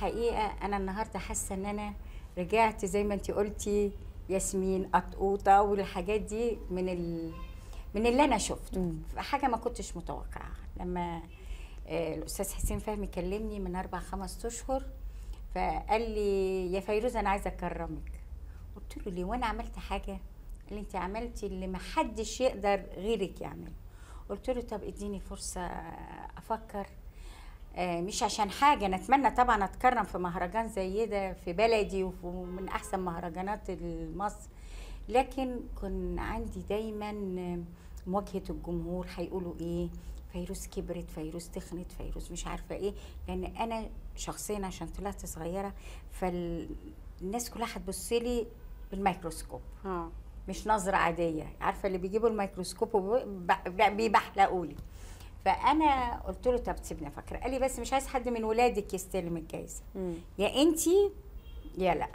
الحقيقه انا النهارده حاسه ان انا رجعت زي ما انت قلتي ياسمين قطقوطه والحاجات دي من ال... من اللي انا شفته حاجه ما كنتش متوقعه لما آه، الاستاذ حسين فهمي كلمني من اربع خمس اشهر فقال لي يا فيروز انا عايزه اكرمك قلت له ليه وانا عملت حاجه قال لي انت عملتي اللي ما حدش يقدر غيرك يعمله قلت له طب اديني فرصه افكر آه، مش عشان حاجه انا اتمنى طبعا اتكرم في مهرجان زي ده في بلدي وف- ومن احسن مهرجانات مصر لكن كان عندي دايما مواجهه الجمهور هيقولوا ايه فيروز كبرت فيروز تخنت فيروز مش عارفه ايه لان انا شخصيا عشان طلعت صغيره فالناس كلها هتبص لي بالميكروسكوب اه مش نظرة عادية عارفة اللي بيجيبوا الميكروسكوب وبيبحلقوا لي فأنا قلت له طب سيبني أفكر قال لي بس مش عايز حد من ولادك يستلم الجايزة مم. يا أنتي يا لا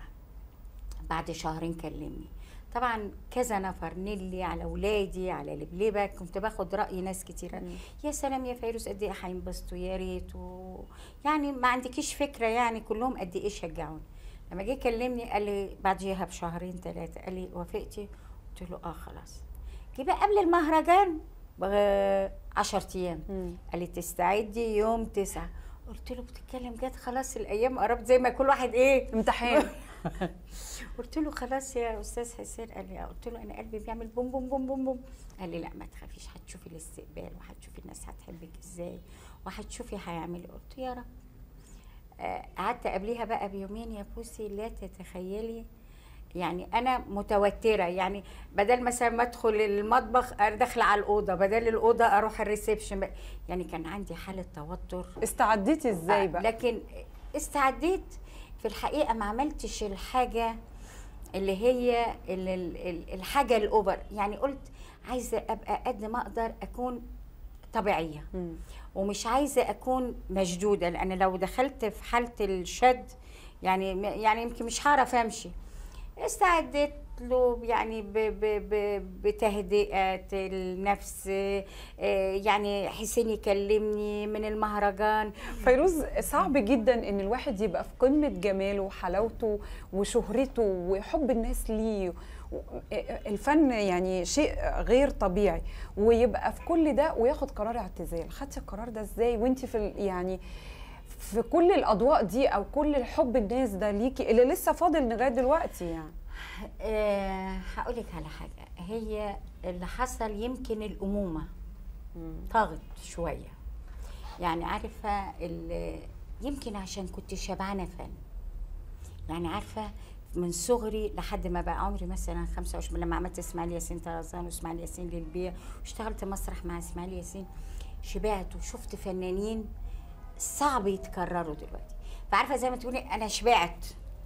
بعد شهرين كلمني طبعا كذا نفر نيلي على ولادي على لبلبه كنت باخد راي ناس كتيره يا سلام يا فيروز قد ايه هينبسطوا يا ريت و... يعني ما عندكيش فكره يعني كلهم قد ايه شجعوني لما جه كلمني قال لي بعديها بشهرين ثلاثه قال لي وافقتي قلت له اه خلاص جه بقى قبل المهرجان ب 10 ايام مم. قال لي تستعدي يوم تسعة قلت له بتتكلم جد خلاص الايام قربت زي ما كل واحد ايه امتحان قلت له خلاص يا استاذ حسين قال لي آه. قلت له انا قلبي بيعمل بوم بوم بوم بوم بوم قال لي لا ما تخافيش هتشوفي الاستقبال وهتشوفي الناس هتحبك ازاي وهتشوفي هيعمل إيه. قلت يا رب آه، قعدت قبليها بقى بيومين يا بوسي لا تتخيلي يعني انا متوتره يعني بدل مثلا ما ادخل المطبخ أنا داخله على الاوضه بدل الاوضه اروح الريسبشن يعني كان عندي حاله توتر استعديتي ازاي آه، بقى لكن استعديت في الحقيقه ما عملتش الحاجه اللي هي ال- ال- ال- الحاجه الاوفر يعني قلت عايزه ابقى قد ما اقدر اكون طبيعيه مم. ومش عايزه اكون مشدوده لان لو دخلت في حاله الشد يعني يعني يمكن مش هعرف امشي استعدت له يعني ب ب ب بتهدئه النفس آه، يعني حسين يكلمني من المهرجان فيروز صعب جدا ان الواحد يبقى في قمه جماله وحلاوته وشهرته وحب الناس ليه و- الفن يعني شيء غير طبيعي ويبقى في كل ده وياخد قرار اعتزال خدتي القرار ده ازاي وانت في ال- يعني في كل الاضواء دي او كل الحب الناس ده ليكي اللي لسه فاضل لغايه دلوقتي يعني أه هقول لك على حاجه هي اللي حصل يمكن الامومه طاغت شويه يعني عارفه ال- يمكن عشان كنت شبعانه فن يعني عارفه من صغري لحد ما بقى عمري مثلا 25 لما عملت اسماعيل ياسين طرزان واسماعيل ياسين للبيع واشتغلت مسرح مع اسماعيل ياسين شبعت وشفت فنانين صعب يتكرروا دلوقتي فعارفه زي ما تقولي انا شبعت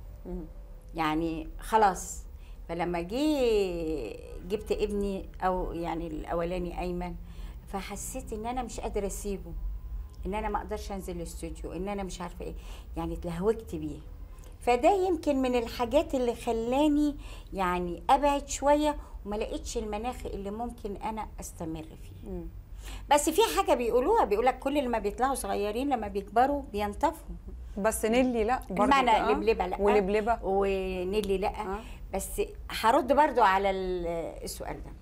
يعني خلاص فلما جه جبت ابني او يعني الاولاني ايمن فحسيت ان انا مش قادره اسيبه ان انا ما اقدرش انزل الاستوديو ان انا مش عارفه ايه يعني اتلهوجت بيه فده يمكن من الحاجات اللي خلاني يعني ابعد شويه وما لقيتش المناخ اللي ممكن انا استمر فيه بس في حاجه بيقولوها بيقولك كل اللي ما بيطلعوا صغيرين لما بيكبروا بينطفوا بس نيلي لا برضه بمعنى آه. لبلبه لا ولبلبه ونيلي لا آه. بس هرد برضو على ال- السؤال ده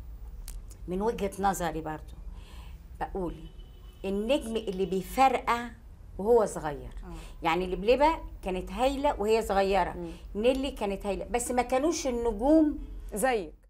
من وجهه نظري برضو بقول النجم اللي بيفرقع وهو صغير يعني لبلبه كانت هايله وهي صغيره نيلي كانت هايله بس ما كانوش النجوم زي